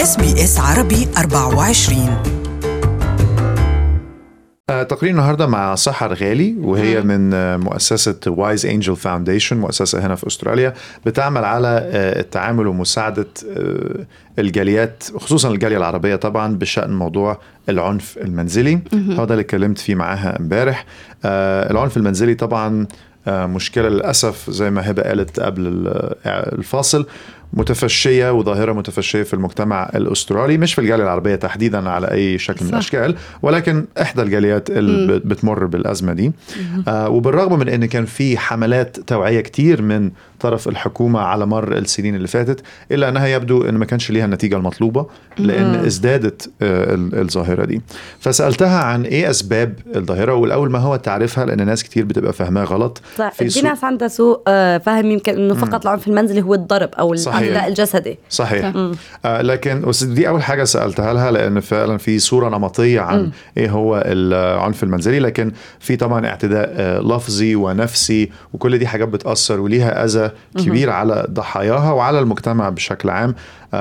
اس بي اس عربي 24 آه، تقرير النهارده مع سحر غالي وهي من آه، مؤسسه وايز انجل فاونديشن مؤسسه هنا في استراليا بتعمل على آه، التعامل ومساعده آه، الجاليات خصوصا الجاليه العربيه طبعا بشان موضوع العنف المنزلي هو ده اللي اتكلمت فيه معاها امبارح آه، العنف المنزلي طبعا آه، مشكله للاسف زي ما هبه قالت قبل ال- آه، الفاصل متفشيه وظاهره متفشيه في المجتمع الاسترالي مش في الجاليه العربيه تحديدا على اي شكل من صح. الاشكال ولكن احدى الجاليات اللي بت- بتمر بالازمه دي آه وبالرغم من ان كان في حملات توعيه كتير من طرف الحكومه على مر السنين اللي فاتت الا انها يبدو ان ما كانش ليها النتيجه المطلوبه لان ازدادت آه ال- الظاهره دي فسالتها عن ايه اسباب الظاهره والاول ما هو تعرفها لان ناس كتير بتبقى فاهماها غلط صح في في سوء- ناس عندها سوء آه، فهم يمكن انه فقط العنف المنزلي هو الضرب او صحيح. الاعتداء الجسدي صحيح آه لكن بس دي اول حاجه سالتها لها لان فعلا في صوره نمطيه عن م. ايه هو العنف المنزلي لكن في طبعا اعتداء آه لفظي ونفسي وكل دي حاجات بتاثر وليها اذى كبير على ضحاياها وعلى المجتمع بشكل عام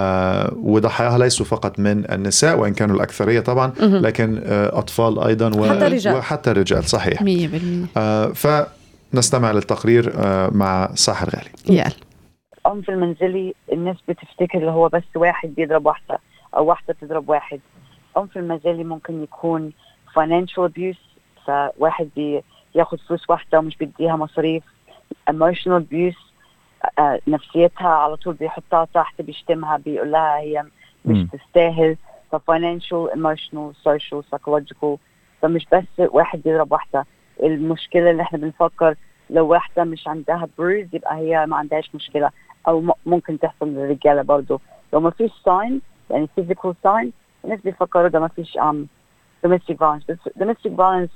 آه وضحاياها ليسوا فقط من النساء وان كانوا الاكثريه طبعا لكن آه اطفال ايضا و- حتى الرجال. وحتى الرجال صحيح 100% آه فنستمع للتقرير آه مع ساحر غالي يلا العنف المنزلي الناس بتفتكر اللي هو بس واحد بيضرب واحدة أو واحدة بتضرب واحد العنف المنزلي ممكن يكون financial abuse فواحد بياخد فلوس واحدة ومش بيديها مصاريف emotional abuse آه، نفسيتها على طول بيحطها تحت بيشتمها بيقول لها هي مش مم. تستاهل ف financial emotional social psychological فمش بس واحد بيضرب واحدة المشكلة اللي احنا بنفكر لو واحدة مش عندها بروز يبقى هي ما عندهاش مشكلة أو م- ممكن تحصل للرجالة برضو لو ما فيش ساين يعني physical sign الناس بيفكروا ده ما فيش um, domestic violence بس domestic violence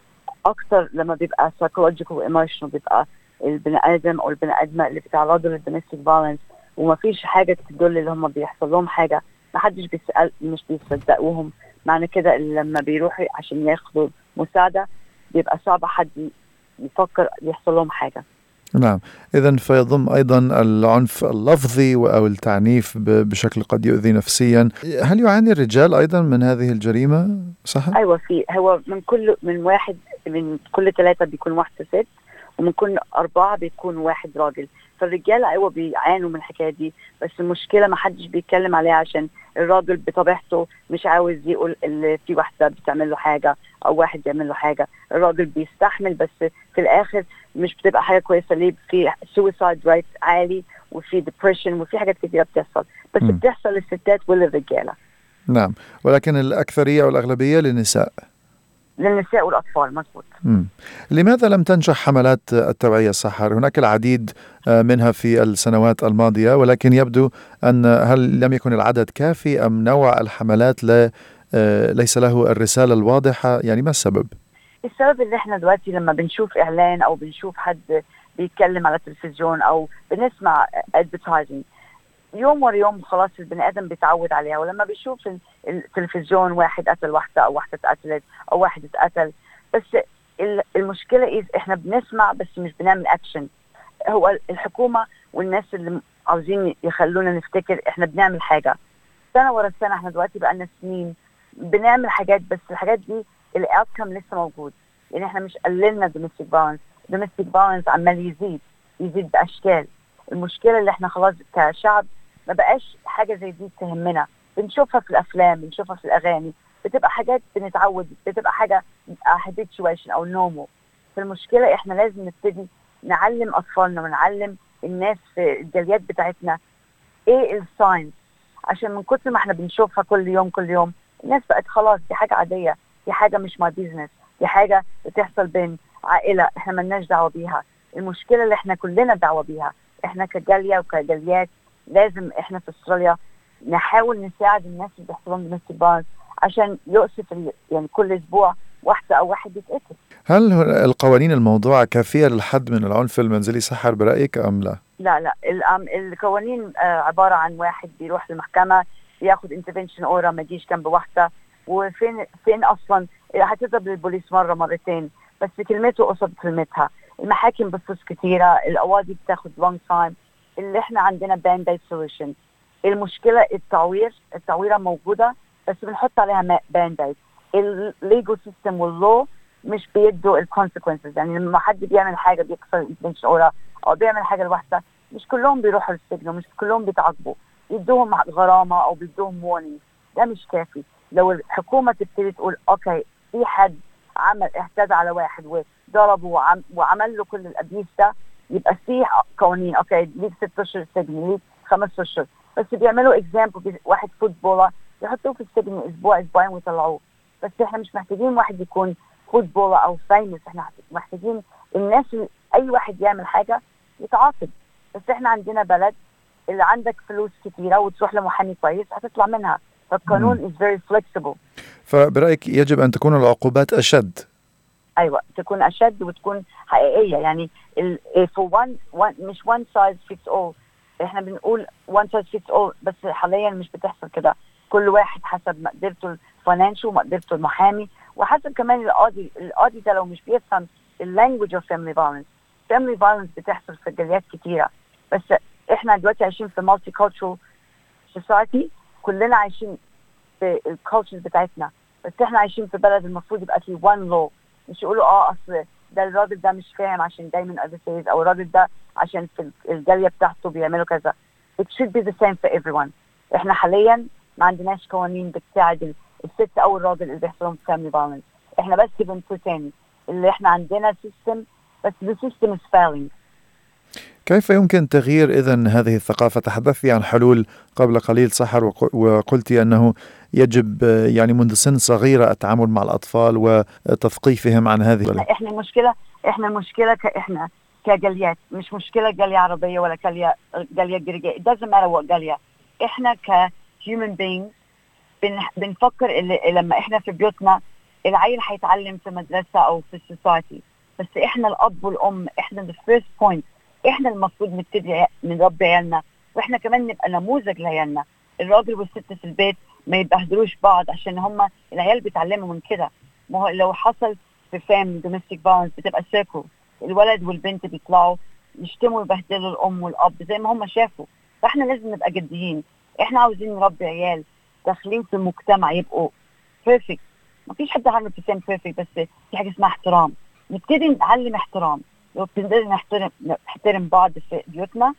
أكتر لما بيبقى psychological و emotional بيبقى البني آدم أو البني آدمة اللي بيتعرضوا للdomestic violence وما فيش حاجة تدل اللي هم بيحصل لهم حاجة ما حدش بيسأل مش بيصدقوهم معنى كده إن لما بيروحوا عشان ياخدوا مساعدة بيبقى صعب حد يفكر يحصل لهم حاجة نعم إذا فيضم أيضا العنف اللفظي أو التعنيف ب- بشكل قد يؤذي نفسيا هل يعاني الرجال أيضا من هذه الجريمة صح؟ ايوه في هو من كل من واحد من كل ثلاثه بيكون واحده ست ومن كل اربعه بيكون واحد راجل فالرجاله ايوه بيعانوا من الحكايه دي بس المشكله ما حدش بيتكلم عليها عشان الراجل بطبيعته مش عاوز يقول اللي في واحده بتعمل له حاجه او واحد بيعمل له حاجه الراجل بيستحمل بس في الاخر مش بتبقى حاجه كويسه ليه في سويسايد رايت عالي وفي ديبريشن وفي حاجات كتيره بتحصل بس مم. بتحصل للستات وللرجاله نعم ولكن الأكثرية أو الأغلبية للنساء للنساء والاطفال مظبوط مم. لماذا لم تنجح حملات التوعية السحر؟ هناك العديد آه، منها في السنوات الماضية ولكن يبدو أن هل لم يكن العدد كافي أم نوع الحملات لا آه، ليس له الرسالة الواضحة يعني ما السبب؟ السبب اللي احنا دلوقتي لما بنشوف اعلان او بنشوف حد بيتكلم على التلفزيون او بنسمع advertising يوم ورا يوم خلاص البني ادم بيتعود عليها ولما بيشوف ال- التلفزيون واحد قتل واحده او واحده اتقتلت او واحد اتقتل بس ال- المشكله إيه احنا بنسمع بس مش بنعمل اكشن هو الحكومه والناس اللي عاوزين يخلونا نفتكر احنا بنعمل حاجه سنه ورا سنه احنا دلوقتي بقالنا سنين بنعمل حاجات بس الحاجات دي الاوتكم لسه موجود يعني احنا مش قللنا دوميستيك فايلنس دوميستيك فايلنس عمال يزيد يزيد باشكال المشكله اللي احنا خلاص كشعب ما بقاش حاجه زي دي تهمنا بنشوفها في الافلام بنشوفها في الاغاني بتبقى حاجات بنتعود بتبقى حاجه هابيتشويشن او نومو فالمشكله احنا لازم نبتدي نعلم اطفالنا ونعلم الناس في الجاليات بتاعتنا ايه الساينس عشان من كتر ما احنا بنشوفها كل يوم كل يوم الناس بقت خلاص دي حاجه عاديه دي حاجه مش ماي بيزنس دي حاجه بتحصل بين عائله احنا ملناش دعوه بيها المشكله اللي احنا كلنا دعوه بيها احنا كجاليه وكجاليات لازم احنا في استراليا نحاول نساعد الناس اللي بيحصل لهم domestic violence عشان يؤسف ال- يعني كل اسبوع واحده او واحد يتقتل هل القوانين الموضوعة كافية للحد من العنف المنزلي سحر برأيك أم لا؟ لا لا الأم- القوانين آه، عباره عن واحد بيروح للمحكمه بياخد انترفنشن اورا ما يجيش جنب واحده وفين فين اصلا هتضرب للبوليس مره مرتين بس كلمته قصاد كلمتها المحاكم بفلوس كتيره القواضي بتاخد لونج تايم اللي احنا عندنا باند ايد سوليوشن المشكله التعوير التعويره موجوده بس بنحط عليها باند الليجو سيستم واللو مش بيدوا الكونسيكونسز يعني لما حد بيعمل حاجه بيكسر البنش اورا او بيعمل حاجه لوحده مش كلهم بيروحوا للسجن ومش كلهم بيتعاقبوا يدوهم غرامه او بيدوهم وورنينج ده مش كافي لو الحكومه تبتدي تقول اوكي في حد عمل اعتدى على واحد وضربه وعم وعمل له كل الابيوز ده يبقى في قوانين اوكي ليك ست اشهر سجن ليك خمس اشهر بس بيعملوا اكزامبل واحد فوتبولر يحطوه في السجن اسبوع اسبوعين ويطلعوه بس احنا مش محتاجين واحد يكون فوتبولر او فيمس احنا محتاجين الناس اي واحد يعمل حاجه يتعاقب بس احنا عندنا بلد اللي عندك فلوس كثيره وتروح لمحامي كويس هتطلع منها فالقانون از فيري فليكسبل فبرايك يجب ان تكون العقوبات اشد ايوه تكون اشد وتكون حقيقيه يعني for one, one مش one size fits all احنا بنقول one size fits all بس حاليا مش بتحصل كده كل واحد حسب مقدرته الفاينانشال ومقدرته المحامي وحسب كمان القاضي القاضي ده لو مش بيفهم اللانجوج اوف فاميلي فايلنس فاميلي فايلنس بتحصل في جاليات كتيره بس احنا دلوقتي عايشين في مالتي كولتشر سوسايتي كلنا عايشين في الكالتشر بتاعتنا بس احنا عايشين في بلد المفروض يبقى في وان لو مش يقولوا اه اصل ده الراجل ده مش فاهم عشان دايما overseas او الراجل ده عشان في الجاليه بتاعته بيعملوا كذا it should be the same for everyone احنا حاليا ما عندناش قوانين بتساعد الست او الراجل اللي بيحصل لهم family violence احنا بس بنبريتند اللي احنا عندنا سيستم بس the system is failing كيف يمكن تغيير اذا هذه الثقافه؟ تحدثت عن حلول قبل قليل سحر وقلت انه يجب يعني منذ سن صغيره التعامل مع الاطفال وتثقيفهم عن هذه احنا المشكله احنا المشكله احنا كجاليات مش مشكله جاليه عربيه ولا جاليه جاليه جريجيه it doesn't matter what جاليه احنا ك human beings بن بنفكر اللي لما احنا في بيوتنا العيل هيتعلم في مدرسه او في السوسايتي بس احنا الاب والام احنا the first point احنا المفروض نبتدي نربي عيالنا واحنا كمان نبقى نموذج لعيالنا الراجل والست في البيت ما يبهدلوش بعض عشان هم العيال بيتعلموا من كده ما هو لو حصل في فام دوميستيك فايلنس بتبقى سيركل الولد والبنت بيطلعوا يشتموا ويبهدلوا الام والاب زي ما هم شافوا فاحنا لازم نبقى جديين احنا عاوزين نربي عيال داخلين في المجتمع يبقوا بيرفكت ما فيش حد 100% بيرفكت بس في حاجه اسمها احترام نبتدي نتعلم احترام لو بنقدر نحترم نحترم بعض في بيوتنا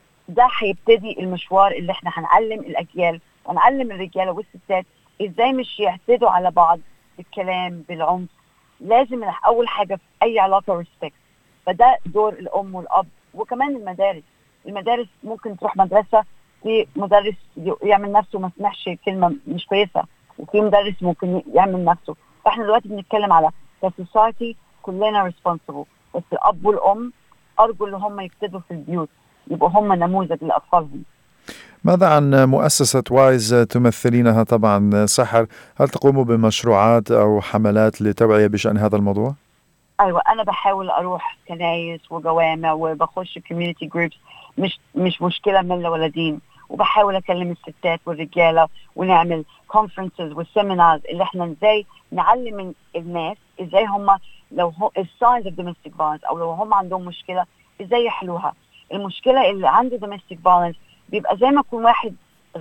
ده هيبتدي المشوار اللي احنا هنعلم الاجيال ونعلم الرجاله والستات ازاي مش يعتدوا على بعض بالكلام بالعنف لازم اول حاجه في اي علاقه ريسبكت فده دور الام والاب وكمان المدارس المدارس ممكن تروح مدرسه في مدرس يعمل نفسه ما سمعش كلمه مش كويسه وفي مدرس ممكن يعمل نفسه فاحنا دلوقتي بنتكلم على كسوسايتي كلنا ريسبونسبل بس الاب والام ارجو ان هم يبتدوا في البيوت يبقوا هم نموذج لاطفالهم ماذا عن مؤسسة وايز تمثلينها طبعا سحر هل تقوموا بمشروعات أو حملات لتوعية بشأن هذا الموضوع؟ ايوه انا بحاول اروح كنايس وجوامع وبخش كوميونتي جروبس مش مش مشكله من ولا دين وبحاول اكلم الستات والرجاله ونعمل كونفرنسز وسيمينارز اللي احنا ازاي نعلم الناس ازاي هم لو هو الساينز اوف دوميستيك فايلنس او لو هم عندهم مشكله ازاي يحلوها المشكله اللي عنده دوميستيك فايلنس بيبقى زي ما يكون واحد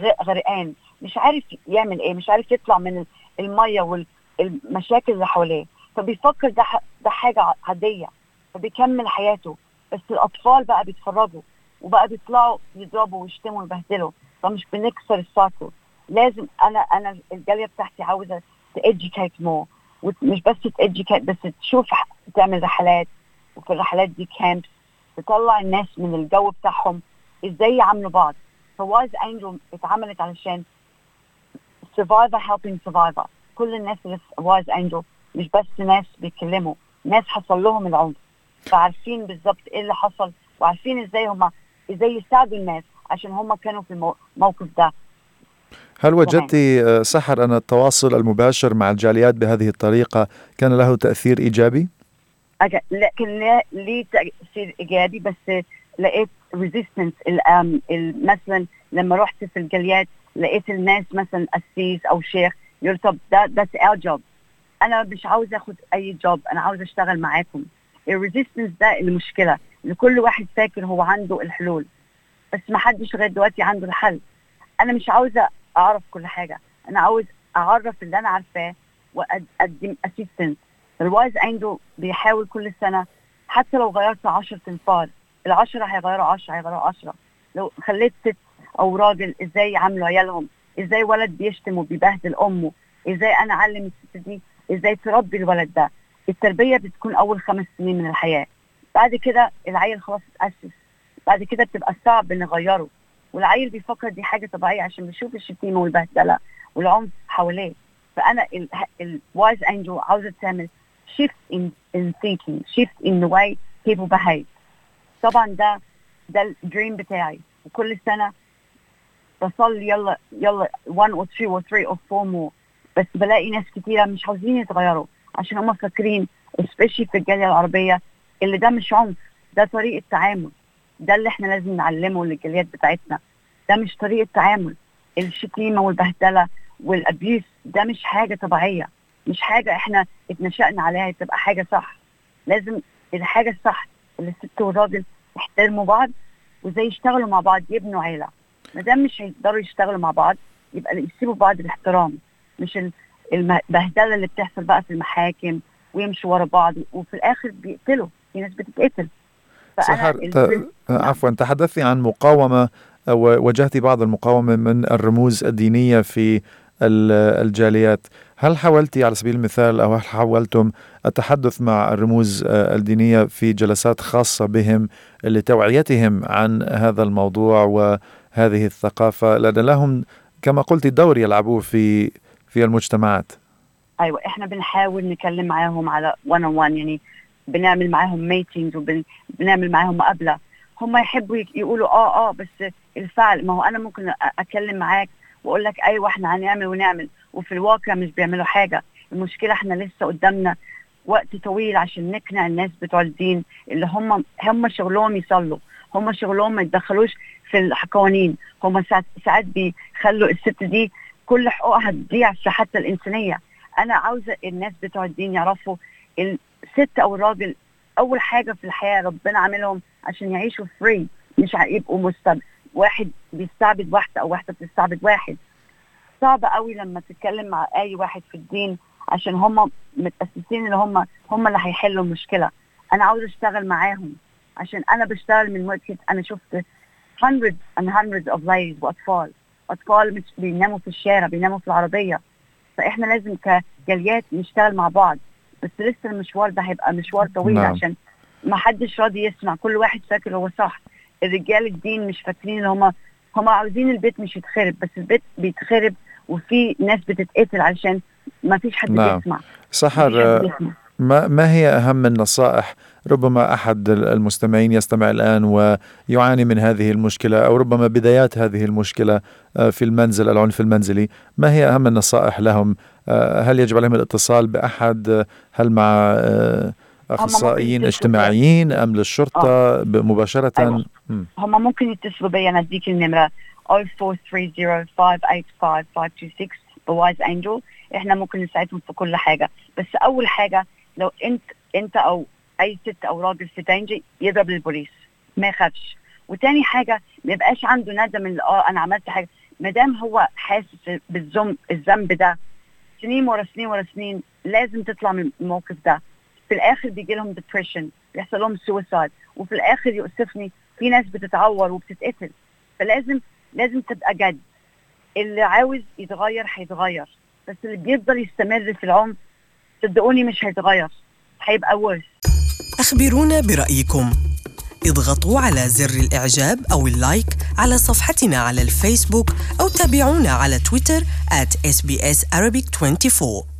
غرقان مش عارف يعمل ايه مش عارف يطلع من الميه والمشاكل اللي حواليه فبيفكر ده ده حاجه عاديه فبيكمل حياته بس الاطفال بقى بيتفرجوا وبقى بيطلعوا يضربوا ويشتموا ويبهدلوا فمش بنكسر السايكل لازم انا انا الجاليه بتاعتي عاوزه تeducate مور مش بس تeducate بس تشوف تعمل رحلات وفي الرحلات دي كامبس تطلع الناس من الجو بتاعهم ازاي يعاملوا بعض فوايز انجل اتعملت علشان سرفايفر هيلبينج سرفايفر كل الناس اللي في وايز انجل مش بس ناس بيتكلموا ناس حصل لهم العنف فعارفين بالظبط ايه اللي حصل وعارفين ازاي هم ازاي يساعدوا الناس عشان هم كانوا في الموقف ده هل وجدت سحر أن التواصل المباشر مع الجاليات بهذه الطريقة كان له تأثير إيجابي؟ لكن ليه تأثير إيجابي بس لقيت ريزيستنس مثلا لما رحت في الجاليات لقيت الناس مثلا قسيس أو شيخ يقول طب ده ذاتس اور جوب أنا مش عاوز آخد أي جوب أنا عاوز أشتغل معاكم الريزيستنس ده المشكلة ان كل واحد فاكر هو عنده الحلول بس ما حدش لغايه دلوقتي عنده الحل انا مش عاوزه اعرف كل حاجه انا عاوز اعرف اللي انا عارفاه واقدم اسيستنس الوايز انجل بيحاول كل سنه حتى لو غيرت 10 تنفار العشرة هيغيروا 10 هيغيروا 10 لو خليت ست او راجل ازاي يعاملوا عيالهم ازاي ولد بيشتم وبيبهدل امه ازاي انا اعلم الست دي ازاي تربي الولد ده التربيه بتكون اول خمس سنين من الحياه بعد كده العيل خلاص اتاسس بعد كده بتبقى صعب نغيره والعيل بيفكر دي حاجه طبيعيه عشان بيشوف الشتيمه والبهدله والعنف حواليه فانا الوايز انجل عاوزه تعمل shift in in thinking shift in the way people behave طبعا ده ده الدريم بتاعي وكل سنه بصلي يلا يلا 1 or 2 or 3 or 4 more بس بلاقي ناس كتيره مش عاوزين يتغيروا عشان هم فاكرين especially في الجاليه العربيه اللي ده مش عنف ده طريقه تعامل ده اللي احنا لازم نعلمه للجاليات بتاعتنا ده مش طريقه تعامل الشتيمه والبهدله والابيوس ده مش حاجه طبيعيه مش حاجه احنا اتنشأنا عليها تبقى حاجه صح لازم الحاجه الصح اللي الست والراجل يحترموا بعض وزي يشتغلوا مع بعض يبنوا عيله ما دام مش هيقدروا يشتغلوا مع بعض يبقى يسيبوا بعض الاحترام مش البهدله اللي بتحصل بقى في المحاكم ويمشوا ورا بعض وفي الاخر بيقتلوا في ناس بتتقتل سحر ت... عفوا تحدثتي عن مقاومه وواجهتي بعض المقاومه من الرموز الدينيه في الجاليات هل حاولتي على سبيل المثال أو هل حاولتم التحدث مع الرموز الدينية في جلسات خاصة بهم لتوعيتهم عن هذا الموضوع وهذه الثقافة لأن لهم كما قلت دور يلعبوه في في المجتمعات ايوه احنا بنحاول نكلم معاهم على 1 on 1 يعني بنعمل معاهم ميتينجز وبنعمل معاهم مقابله هم يحبوا يقولوا اه اه بس الفعل ما هو انا ممكن اتكلم معاك واقول لك ايوه احنا هنعمل ونعمل وفي الواقع مش بيعملوا حاجه المشكله احنا لسه قدامنا وقت طويل عشان نقنع الناس بتوع الدين اللي هم هم شغلهم يصلوا هم شغلهم ما يتدخلوش في القوانين هم ساعات, ساعات بيخلوا الست دي كل حقوقها تضيع في حتى الانسانيه انا عاوزه الناس بتوع الدين يعرفوا الست او الراجل اول حاجه في الحياه ربنا عاملهم عشان يعيشوا فري مش يبقوا مستب واحد بيستعبد واحده او واحده بتستعبد واحد صعب قوي لما تتكلم مع اي واحد في الدين عشان هم متاسسين ان هم هم اللي هيحلوا المشكله انا عاوز اشتغل معاهم عشان انا بشتغل من وقت انا شفت hundreds and hundreds of ladies واطفال اطفال مش بيناموا في الشارع بيناموا في العربيه فاحنا لازم كجاليات نشتغل مع بعض بس لسه المشوار ده هيبقى مشوار طويل نعم. عشان ما حدش راضي يسمع كل واحد فاكر هو صح الرجال الدين مش فاكرين ان هم هم عاوزين البيت مش يتخرب بس البيت بيتخرب وفي ناس بتتقتل علشان ما فيش حد نعم. بيسمع سحر ما ما هي اهم النصائح ربما احد المستمعين يستمع الان ويعاني من هذه المشكله او ربما بدايات هذه المشكله في المنزل العنف المنزلي ما هي اهم النصائح لهم هل يجب عليهم الاتصال باحد هل مع اخصائيين اجتماعيين ام للشرطه آه. مباشره أيوة. هم ممكن يتصلوا بي انا اديك النمره 0430 بوايز انجل احنا ممكن نساعدهم في كل حاجه بس اول حاجه لو انت انت او اي ست او راجل في دانجي يضرب البوليس ما يخافش وتاني حاجه ما يبقاش عنده ندم ان اه انا عملت حاجه ما دام هو حاسس بالذنب الذنب ده سنين ورا سنين ورا سنين لازم تطلع من الموقف ده في الاخر بيجي لهم ديبريشن بيحصل لهم سويسايد وفي الاخر يؤسفني في ناس بتتعور وبتتقتل فلازم لازم تبقى جد اللي عاوز يتغير هيتغير بس اللي بيفضل يستمر في العنف صدقوني مش هيتغير هيبقى ورث أخبرونا برأيكم اضغطوا على زر الإعجاب أو اللايك على صفحتنا على الفيسبوك أو تابعونا على تويتر at SBS Arabic 24